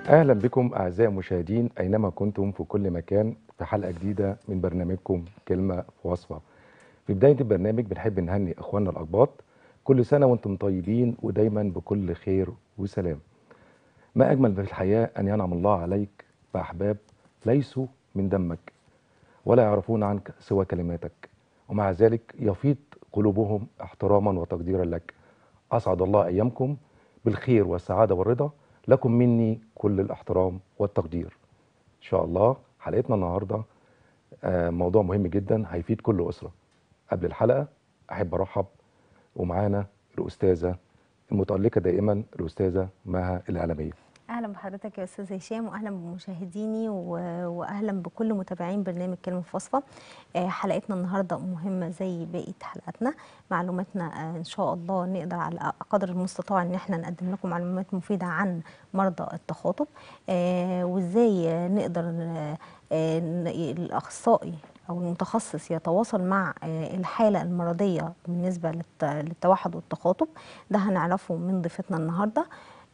اهلا بكم اعزائي المشاهدين اينما كنتم في كل مكان في حلقه جديده من برنامجكم كلمه في وصفه في بدايه البرنامج بنحب نهني اخواننا الاقباط كل سنه وانتم طيبين ودايما بكل خير وسلام ما اجمل في الحياه ان ينعم الله عليك باحباب ليسوا من دمك ولا يعرفون عنك سوى كلماتك ومع ذلك يفيض قلوبهم احتراما وتقديرا لك اسعد الله ايامكم بالخير والسعاده والرضا لكم مني كل الاحترام والتقدير ان شاء الله حلقتنا النهارده آه، موضوع مهم جدا هيفيد كل اسره قبل الحلقه احب ارحب ومعانا الاستاذه المتالقه دائما الاستاذه مها الاعلاميه اهلا بحضرتك يا استاذ هشام واهلا بمشاهديني و- واهلا بكل متابعين برنامج كلمه في وصفه آه، حلقتنا النهارده مهمه زي بقيه حلقاتنا معلوماتنا آه، ان شاء الله نقدر على قدر المستطاع ان احنا نقدم لكم معلومات مفيده عن مرضى التخاطب آه، وازاي آه، نقدر آه، آه، ن- الاخصائي او المتخصص يتواصل مع آه، الحاله المرضيه بالنسبه للت- للتوحد والتخاطب ده هنعرفه من ضيفتنا النهارده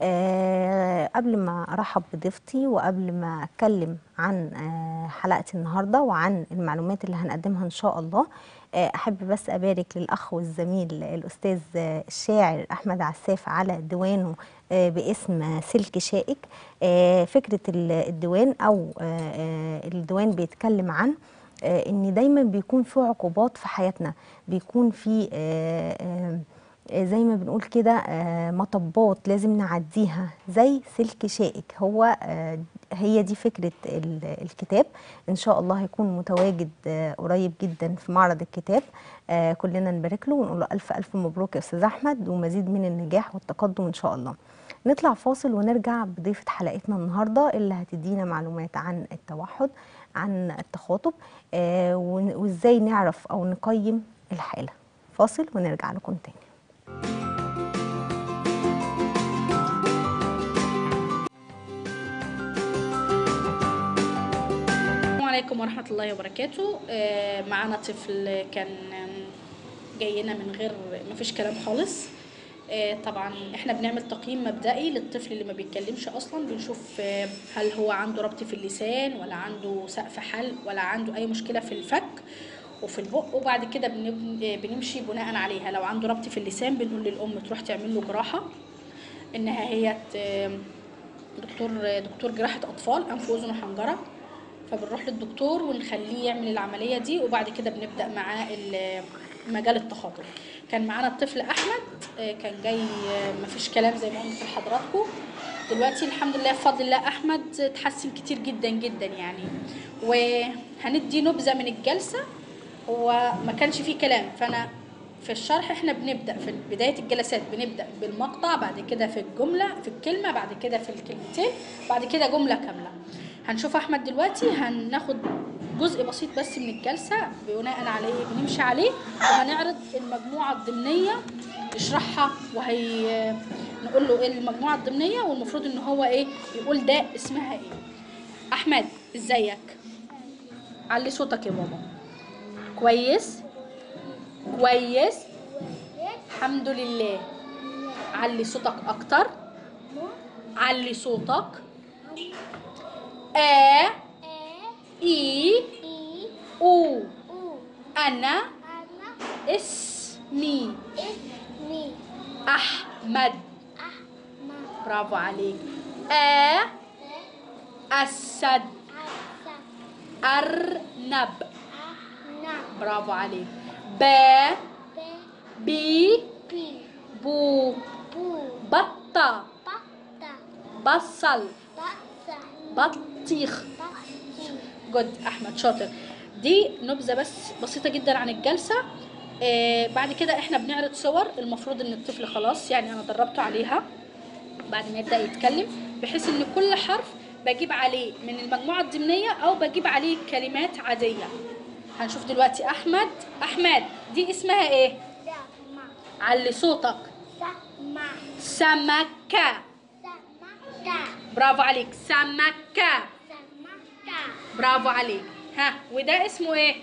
آه، قبل ما ارحب بضيفتي وقبل ما اتكلم عن آه، حلقتي النهارده وعن المعلومات اللي هنقدمها ان شاء الله آه، احب بس ابارك للاخ والزميل الاستاذ آه، الشاعر احمد عساف على ديوانه آه، باسم سلك شائك آه، فكره ال- الديوان او آه، آه، الديوان بيتكلم عن آه، ان دايما بيكون في عقوبات في حياتنا بيكون في آه، آه، آه، زي ما بنقول كده آه، مطبات لازم نعديها زي سلك شائك هو آه، هي دي فكرة ال- الكتاب إن شاء الله هيكون متواجد آه، قريب جدا في معرض الكتاب آه، كلنا نبارك له ونقول له ألف ألف مبروك يا أستاذ أحمد ومزيد من النجاح والتقدم إن شاء الله نطلع فاصل ونرجع بضيفة حلقتنا النهاردة اللي هتدينا معلومات عن التوحد عن التخاطب آه، ون- وإزاي نعرف أو نقيم الحالة فاصل ونرجع لكم تاني السلام عليكم ورحمة الله وبركاته آه، معانا طفل كان جاي لنا من غير ما فيش كلام خالص آه، طبعا احنا بنعمل تقييم مبدئي للطفل اللي ما بيتكلمش اصلا بنشوف آه، هل هو عنده ربط في اللسان ولا عنده سقف حلق ولا عنده اي مشكلة في الفك وفي البق وبعد كده بن- آه، بنمشي بناء عليها لو عنده ربط في اللسان بنقول للام تروح تعمل له جراحة انها هي ت- دكتور دكتور جراحة اطفال انف واذن وحنجرة فبنروح للدكتور ونخليه يعمل العمليه دي وبعد كده بنبدا معاه ال- مجال التخاطب كان معانا الطفل احمد آه، كان جاي آه، مفيش كلام زي ما قلت لحضراتكم دلوقتي الحمد لله بفضل الله احمد اتحسن كتير جدا جدا يعني وهندي نبذه من الجلسه هو ما كانش فيه كلام فانا في الشرح احنا بنبدا في بدايه الجلسات بنبدا بالمقطع بعد كده في الجمله في الكلمه بعد كده في الكلمتين بعد كده جمله كامله هنشوف احمد دلوقتي هناخد جزء بسيط بس من الجلسه بناء عليه بنمشي عليه وهنعرض المجموعه الضمنيه نشرحها وهي نقول له ايه المجموعه الضمنيه والمفروض ان هو ايه يقول ده اسمها ايه احمد ازيك علي صوتك يا ماما كويس كويس الحمد لله علي صوتك اكتر علي صوتك ا اي او انا اسمي احمد برافو عليك ا اسد ارنب برافو عليك ب بي بو بطة بصل بطيخ جود احمد شاطر دي نبذه بس بسيطه جدا عن الجلسه آه بعد كده احنا بنعرض صور المفروض ان الطفل خلاص يعني انا دربته عليها بعد ما يبدا يتكلم بحيث ان كل حرف بجيب عليه من المجموعه الضمنيه او بجيب عليه كلمات عاديه هنشوف دلوقتي احمد احمد دي اسمها ايه علي صوتك سمكه برافو عليك سمكه برافو عليك ها وده اسمه ايه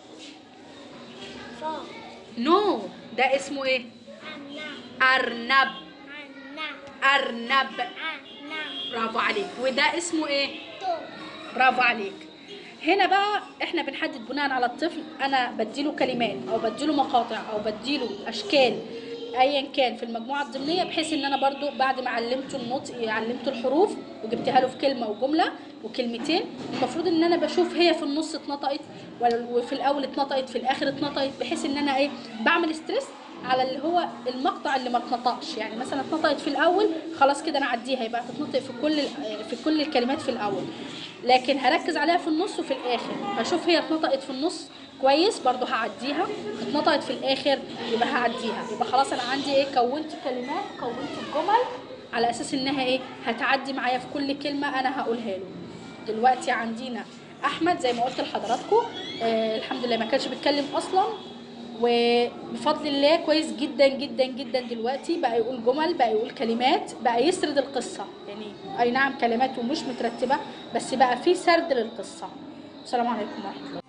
نو ده اسمه ايه ارنب ارنب برافو عليك وده اسمه ايه برافو عليك هنا بقى احنا بنحدد بناء على الطفل انا بديله كلمات او بديله مقاطع او بديله اشكال ايا كان في المجموعه الضمنيه بحيث ان انا برضو بعد ما علمته النطق علمته الحروف وجبتها له في كلمه وجمله وكلمتين المفروض ان انا بشوف هي في النص اتنطقت ولا- وفي الاول اتنطقت في الاخر اتنطقت بحيث ان انا ايه بعمل ستريس على اللي هو المقطع اللي ما اتنطقش يعني مثلا اتنطقت في الاول خلاص كده انا اعديها يبقى هتتنطق في كل ال- في كل الكلمات في الاول لكن هركز عليها في النص وفي الاخر هشوف هي اتنطقت في النص كويس برضو هعديها اتنطقت في الاخر يبقى هعديها يبقى خلاص انا عندي ايه كونت كلمات كونت الجمل على اساس انها ايه هتعدي معايا في كل كلمه انا هقولها له دلوقتي عندنا احمد زي ما قلت لحضراتكم آه الحمد لله ما كانش بيتكلم اصلا وبفضل الله كويس جدا جدا جدا دلوقتي بقى يقول جمل بقى يقول كلمات بقى يسرد القصه يعني اي نعم كلماته مش مترتبه بس بقى في سرد للقصه السلام عليكم ورحمه الله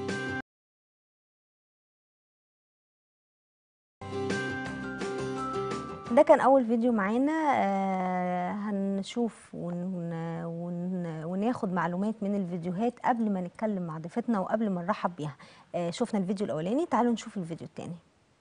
ده كان اول فيديو معانا آه، هنشوف ون... ون... وناخد معلومات من الفيديوهات قبل ما نتكلم مع ضيفتنا وقبل ما نرحب بيها آه، شفنا الفيديو الاولاني تعالوا نشوف الفيديو الثاني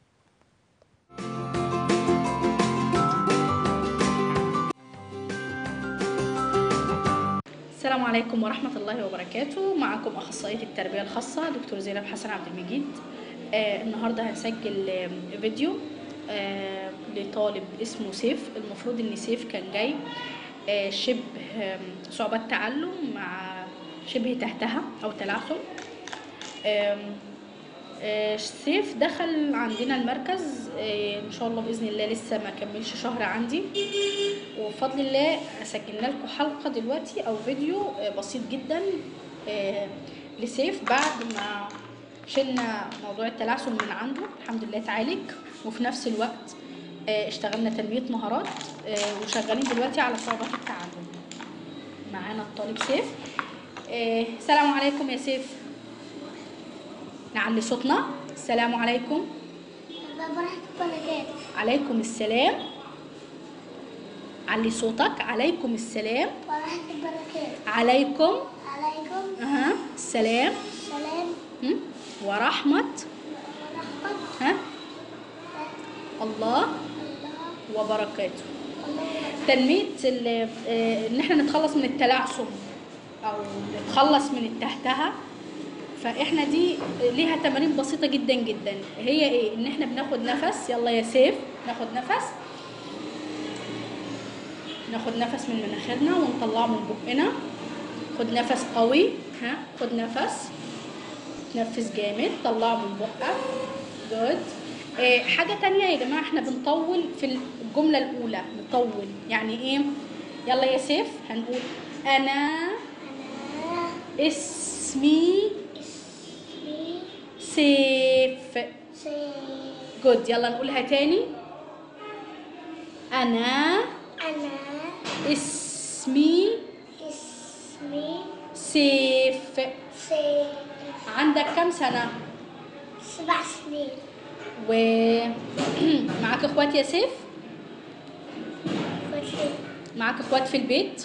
السلام عليكم ورحمة الله وبركاته معكم أخصائية التربية الخاصة دكتور زينب حسن عبد المجيد آه النهاردة هنسجل آه، فيديو آه لطالب اسمه سيف المفروض إن سيف كان جاي آه شبه آه صعوبات تعلم مع شبه تحتها أو تلعثم آم، آه، سيف دخل عندنا المركز آه، ان شاء الله باذن الله لسه ما كملش شهر عندي وبفضل الله سجلنا لكم حلقه دلوقتي او فيديو آه، بسيط جدا آه، لسيف بعد ما شلنا موضوع التلعثم من عنده الحمد لله اتعالج وفي نفس الوقت آه، اشتغلنا تنميه مهارات آه، وشغالين دلوقتي على صعوبات التعلم معانا الطالب سيف آه، السلام عليكم يا سيف نعلي صوتنا السلام عليكم برحمة البركات عليكم السلام علي صوتك عليكم السلام ورحمة البركات عليكم عليكم أها السلام السلام هم؟ ورحمة ورحمة ها الله الله وبركاته الله تنمية ال- آه، ان احنا نتخلص من التلعثم او نتخلص من التحتها فاحنا دي ليها تمارين بسيطة جدا جدا هي ايه ان احنا بناخد نفس يلا يا سيف ناخد نفس ناخد نفس من مناخيرنا ونطلعه من بقنا خد نفس قوي ها خد نفس تنفس جامد طلعه من بقك جود إيه حاجة تانية يا جماعة احنا بنطول في الجملة الأولى نطول يعني ايه يلا يا سيف هنقول أنا أنا اسمي اسمي سيف سيف جود يلا نقولها تاني أنا أنا اسمي اسمي سيف سيف عندك كم سنة سبع سنين ومعاك اخوات يا سيف فتحي معاك اخوات في البيت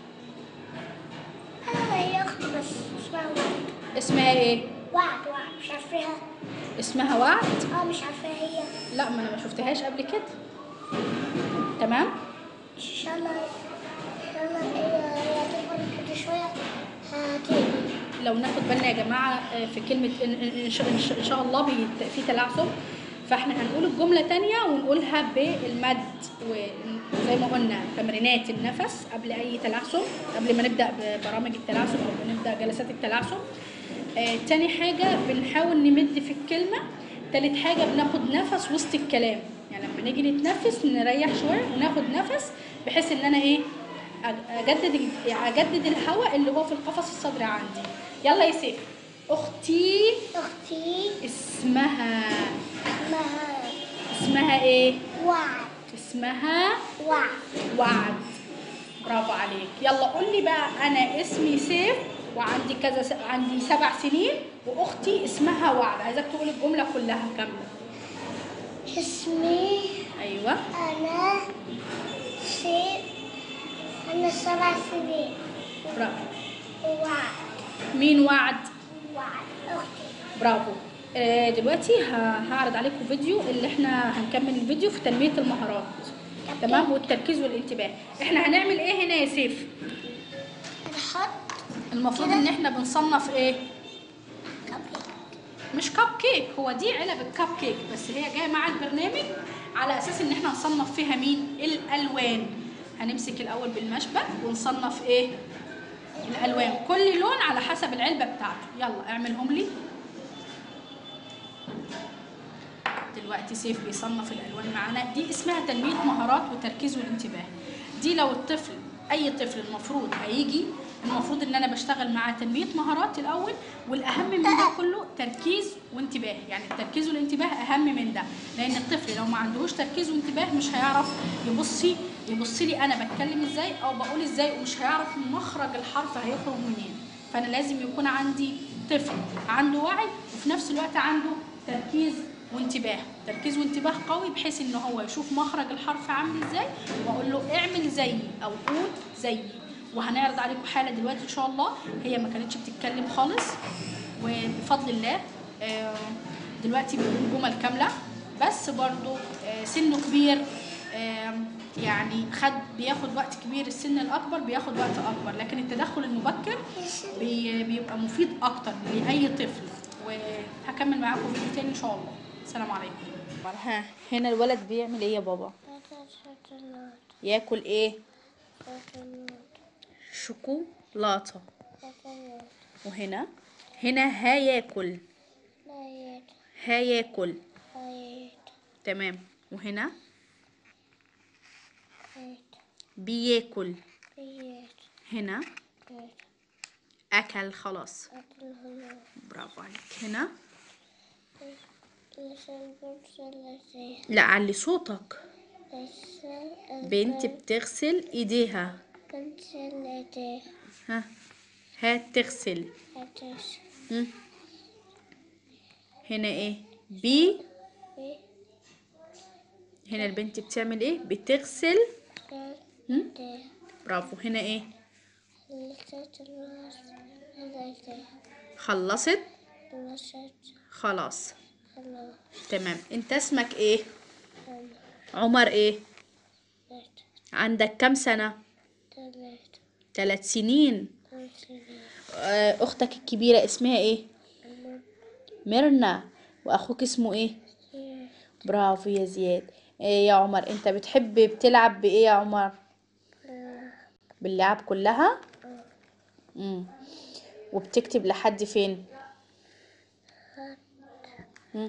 أنا هي أخت بس اسمها وعد اسمها ايه وعد وعد مش عارفاها اسمها وعد اه مش عارفاها هي لا ما انا ما شفتهاش قبل كده تمام إن شاء الله إن شاء الله هي هي تكبر كده شوية هتيجي لو ناخد بالنا يا جماعه آه، في كلمه ان, إن, إن, شاء- إن, شاء- إن شاء الله بيت- في تلعثم فاحنا هنقول الجمله تانية ونقولها بالمد وزي ما قلنا تمرينات النفس قبل اي تلعثم قبل ما نبدا ببرامج التلعثم او بنبدا جلسات التلعثم آه، تاني حاجه بنحاول نمد في الكلمه تالت حاجه بناخد نفس وسط الكلام يعني لما نيجي نتنفس نريح شويه وناخد نفس بحيث ان انا ايه أج- اجدد ال- اجدد الهواء اللي هو في القفص الصدري عندي يلا يا سيف اختي أختي اسمها اسمها اسمها ايه وعد اسمها وعد وعد برافو عليك يلا قول لي بقى انا اسمي سيف وعندي كذا س... عندي سبع سنين واختي اسمها وعد عايزاك تقول الجمله كلها كامله اسمي ايوه أنا سيف أنا سبع سنين برافو ووعد مين وعد وعد أختي برافو آه، دلوقتي ه- هعرض عليكم فيديو اللي احنا هنكمل الفيديو في تنمية المهارات تمام والتركيز والانتباه احنا هنعمل ايه هنا يا سيف نحط المفروض ان احنا بنصنف ايه كبير مش كب كيك هو دي علب الكب كيك بس هي جايه مع البرنامج على اساس ان احنا نصنف فيها مين الالوان هنمسك الاول بالمشبك ونصنف ايه الالوان كل لون على حسب العلبه بتاعته يلا اعملهم لي دلوقتي سيف بيصنف الالوان معانا دي اسمها تنميه مهارات وتركيز والانتباه دي لو الطفل اي طفل المفروض هيجي المفروض ان انا بشتغل معاه تنميه مهارات الاول والاهم من ده كله تركيز وانتباه يعني التركيز والانتباه اهم من ده لان الطفل لو ما عندهوش تركيز وانتباه مش هيعرف يبصي يبص لي انا بتكلم ازاي او بقول ازاي ومش هيعرف مخرج الحرف هيخرج منين فانا لازم يكون عندي طفل عنده وعي وفي نفس الوقت عنده تركيز وانتباه تركيز وانتباه قوي بحيث ان هو يشوف مخرج الحرف عامل ازاي واقول له اعمل زيي او قول زيي وهنعرض عليكم حاله دلوقتي ان شاء الله هي ما كانتش بتتكلم خالص وبفضل الله آه، دلوقتي بيقول جمل كامله بس برضو آه، سنه كبير آم، يعني خد بياخد وقت كبير السن الاكبر بياخد وقت اكبر لكن التدخل المبكر بي- بيبقى مفيد اكتر لاي طفل وهكمل معاكم فيديو تاني ان شاء الله السلام عليكم ها هنا الولد بيعمل ايه يا بابا ياكل ايه شوكولاته وهنا هنا هياكل هياكل تمام وهنا بياكل هنا اكل خلاص برافو عليك هنا لا علي صوتك بنت بتغسل ايديها ها هات تغسل مم. هنا ايه بي هنا البنت بتعمل ايه بتغسل مم. برافو هنا ايه خلصت خلاص تمام انت اسمك ايه عمر ايه عندك كم سنة ثلاث سنين آه، اختك الكبيرة اسمها ايه ميرنا واخوك اسمه ايه برافو يا زياد ايه يا عمر انت بتحب بتلعب بايه يا عمر باللعب كلها امم وبتكتب لحد فين مم.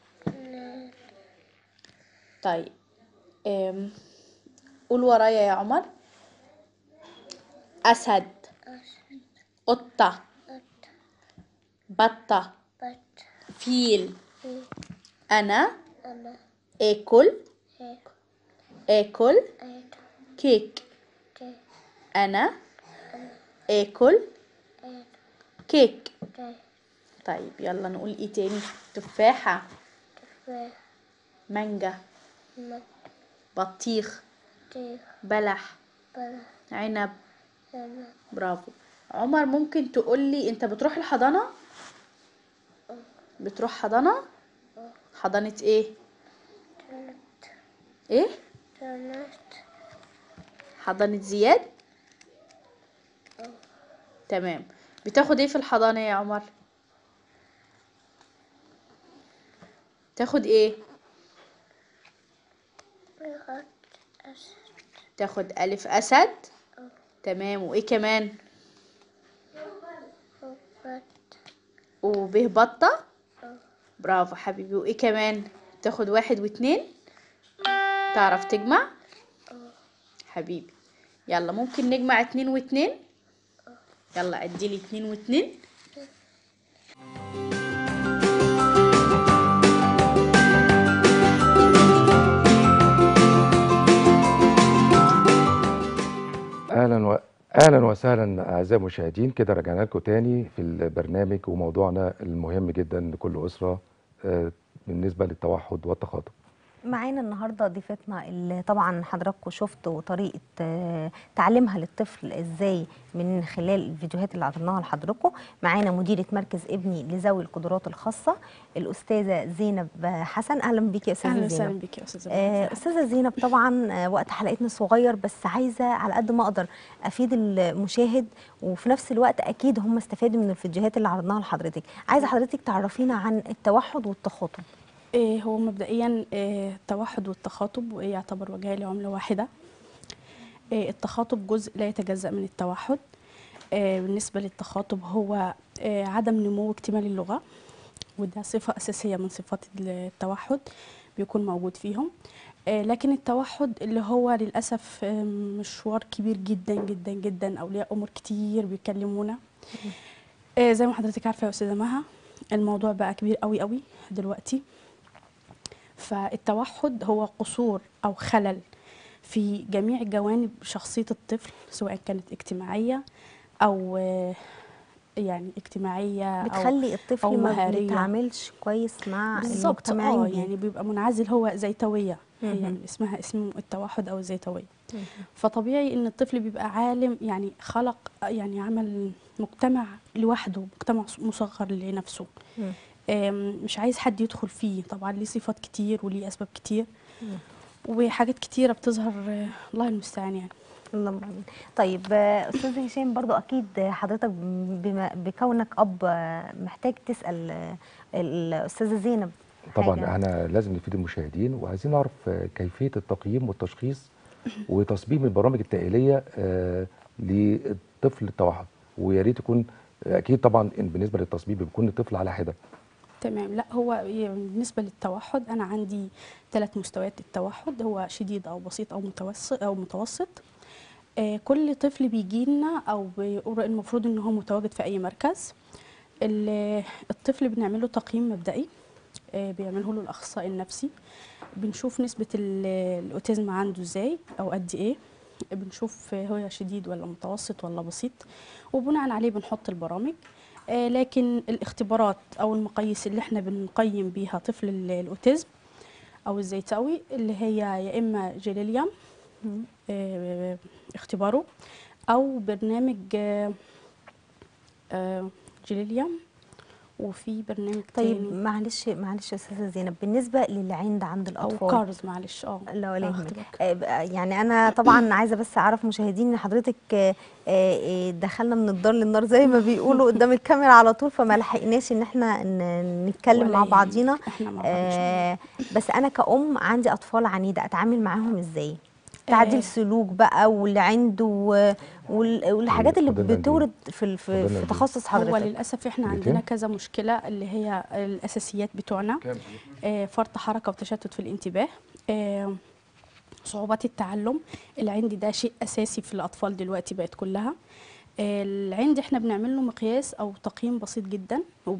طيب أم. قول ورايا يا عمر أسد قطة بطة فيل أنا آكل آكل كيك أنا آكل كيك طيب يلا نقول ايه تاني تفاحة مانجا بطيخ بلح عنب برافو عمر ممكن تقولي انت بتروح الحضانة بتروح حضانة حضانة ايه ايه حضانة زياد تمام بتاخد ايه في الحضانة يا عمر تاخد ايه تاخد ألف أسد تمام وإيه كمان وبه بطة برافو حبيبي وإيه كمان تاخد واحد واتنين تعرف تجمع حبيبي يلا ممكن نجمع اتنين واتنين يلا اديلي اتنين واتنين اهلا و... اهلا وسهلا اعزائي المشاهدين كده رجعنا لكم تاني في البرنامج وموضوعنا المهم جدا لكل اسره آه، بالنسبه للتوحد والتخاطب معانا النهارده ضيفتنا اللي طبعا حضراتكم شفتوا طريقه آه، تعليمها للطفل ازاي من خلال الفيديوهات اللي عرضناها لحضراتكم معانا مديره مركز ابني لذوي القدرات الخاصه الاستاذه زينب حسن اهلا بيكي يا استاذه اهلا زينب وسهلا بك يا استاذه آه، منى. استاذه زينب طبعا آه، وقت حلقتنا صغير بس عايزه على قد ما اقدر افيد المشاهد وفي نفس الوقت اكيد هم استفادوا من الفيديوهات اللي عرضناها لحضرتك عايزه حضرتك تعرفينا عن التوحد والتخاطب إيه هو مبدئيا إيه التوحد والتخاطب يعتبر وجهان لعمله واحده إيه التخاطب جزء لا يتجزأ من التوحد إيه بالنسبه للتخاطب هو إيه عدم نمو اكتمال اللغه وده صفه اساسيه من صفات التوحد بيكون موجود فيهم إيه لكن التوحد اللي هو للاسف إيه مشوار كبير جدا جدا جدا اولياء امور كتير بيكلمونا إيه زي ما حضرتك عارفه يا استاذه مها الموضوع بقى كبير قوي قوي دلوقتي فالتوحد هو قصور او خلل في جميع جوانب شخصيه الطفل سواء كانت اجتماعيه او آه، يعني اجتماعيه او بتخلي الطفل أو ما مهارية. بيتعاملش كويس مع بالظبط المجتمعين اه بيه. يعني بيبقى منعزل هو زيتويه هي مهم. من اسمها اسم التوحد او الزيتويه فطبيعي ان الطفل بيبقى عالم يعني خلق يعني عمل مجتمع لوحده مجتمع مصغر لنفسه مم. آم، مش عايز حد يدخل فيه طبعا ليه صفات كتير وليه اسباب كتير وحاجات كتيره بتظهر آه، الله المستعان يعني اللهم امين طيب آه، استاذ هشام برضو اكيد حضرتك بما بكونك اب آه، محتاج تسال آه، الاستاذه زينب طبعا حاجة. احنا لازم نفيد المشاهدين وعايزين نعرف آه، كيفيه التقييم والتشخيص وتصميم البرامج التاهيليه آه، للطفل التوحد ويا ريت يكون اكيد طبعا إن بالنسبه للتصميم بيكون الطفل على حده تمام لا هو ي- بالنسبه للتوحد انا عندي ثلاث مستويات التوحد هو شديد او بسيط او متوسط او متوسط آه كل طفل بيجي لنا او بيقول المفروض ان هو متواجد في اي مركز ال- الطفل بنعمل له تقييم مبدئي آه بيعمله له الاخصائي النفسي بنشوف نسبه ال- الاوتيزم عنده ازاي او قد ايه بنشوف هو شديد ولا متوسط ولا بسيط وبناء عليه بنحط البرامج آه، لكن الاختبارات او المقاييس اللي احنا بنقيم بيها طفل ال- الاوتيزم او الزيتاوي اللي هي يا اما جيليليام آه، اختباره او برنامج آه، آه، جيليليام وفي برنامج طيب تاني معلش معلش يا استاذه زينب بالنسبه للي عند عند او الاطفال كارز معلش اه لا ولا آه، يهمك اختبار. آه، بقى- يعني انا طبعا عايزه بس اعرف مشاهدين ان حضرتك آه، آه، دخلنا من الدار للنار زي ما بيقولوا قدام الكاميرا على طول فما لحقناش ان احنا ن- نتكلم ولا مع يهمك، بعضينا احنا مع بعض إن شاء الله. آه، بس انا كأم عندي اطفال عنيده اتعامل معاهم ازاي تعديل آه. سلوك بقى واللي عنده وال- والحاجات اللي اتفضلنا بتورد في ال- في, اتفضلنا في دي. تخصص هو حضرتك للاسف احنا دقيقتين. عندنا كذا مشكله اللي هي الاساسيات بتوعنا آه، فرط حركه وتشتت في الانتباه آه، صعوبات التعلم العند ده شيء اساسي في الاطفال دلوقتي بقت كلها آه، العند احنا بنعمل له مقياس او تقييم بسيط جدا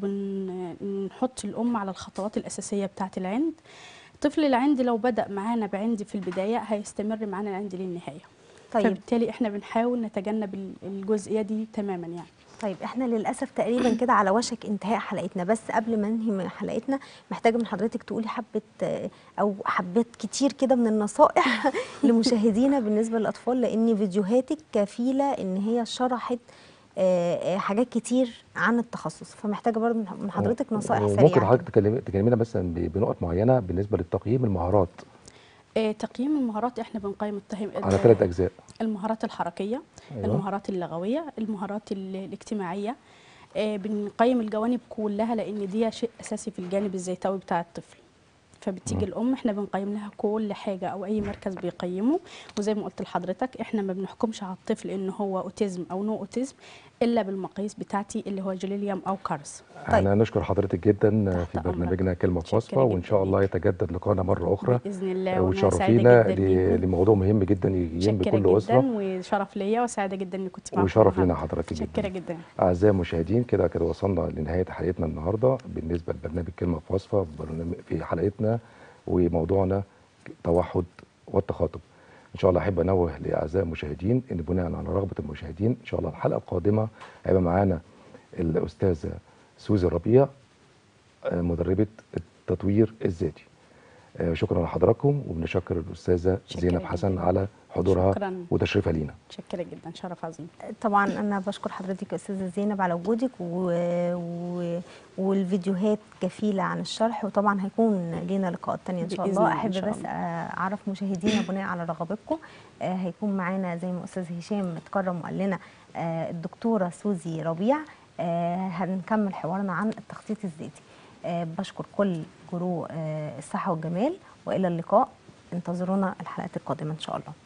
وبنحط الام على الخطوات الاساسيه بتاعه العند طفل العند لو بدا معانا بعند في البدايه هيستمر معانا العند للنهايه طيب فبالتالي احنا بنحاول نتجنب ال- الجزئيه دي تماما يعني طيب احنا للاسف تقريبا كده على وشك انتهاء حلقتنا بس قبل ما ننهي من حلقتنا محتاجه من حضرتك تقولي حبه آه، او حبات كتير كده من النصائح لمشاهدينا بالنسبه للاطفال لان فيديوهاتك كفيله ان هي شرحت آه، آه، حاجات كتير عن التخصص فمحتاجه برضه من حضرتك نصائح ممكن سريعه حضرتك تكلمي- تكلمينا مثلا ب- بنقط معينه بالنسبه للتقييم المهارات آه، تقييم المهارات احنا بنقيم التهم على ثلاث اجزاء المهارات الحركيه أيوة. المهارات اللغويه المهارات ال- الاجتماعيه آه، بنقيم الجوانب كلها لان دي شيء اساسي في الجانب الزيتوي بتاع الطفل فبتيجي الام احنا بنقيم لها كل حاجه او اي مركز بيقيمه وزي ما قلت لحضرتك احنا ما بنحكمش على الطفل ان هو اوتيزم او نو اوتيزم الا بالمقاييس بتاعتي اللي هو جليليوم او كارز احنا نشكر حضرتك جدا في تحت أمرك. برنامجنا كلمه في متشكرة وصفه وان جداً شاء الله ليك. يتجدد لقاءنا مره اخرى باذن الله وأنا سعيدة وتشرفينا جداً ل- بيكم. لموضوع مهم جدا يهم متشكره بكل اسره جدا وشرف ليا وسعيده جدا اني كنت معاكم وشرف لنا النهاردة. حضرتك متشكره جدا جدا اعزائي المشاهدين كده كده وصلنا لنهايه حلقتنا النهارده بالنسبه لبرنامج كلمه في وصفه برنامج- في حلقتنا وموضوعنا توحد والتخاطب ان شاء الله احب انوه لاعزائي المشاهدين ان بناء على رغبه المشاهدين ان شاء الله الحلقه القادمه هيبقى معانا الاستاذه سوزي الربيع آه، مدربه التطوير الذاتي آه، شكرا لحضراتكم وبنشكر الاستاذه شكرا زينب جداً. حسن على حضورها شكراً. وتشريفها لينا متشكره جدا شرف عظيم طبعا انا بشكر حضرتك يا استاذه زينب على وجودك و... و... والفيديوهات كفيله عن الشرح وطبعا هيكون لينا لقاءات تانية ان شاء بإذن الله الله إن احب شاء بس الله. اعرف مشاهدينا بناء على رغبتكم آه، هيكون معانا زي ما استاذ هشام اتكرم وقال لنا آه، الدكتوره سوزي ربيع آه، هنكمل حوارنا عن التخطيط الذاتي آه، بشكر كل جرو آه، الصحه والجمال والى اللقاء انتظرونا الحلقات القادمه ان شاء الله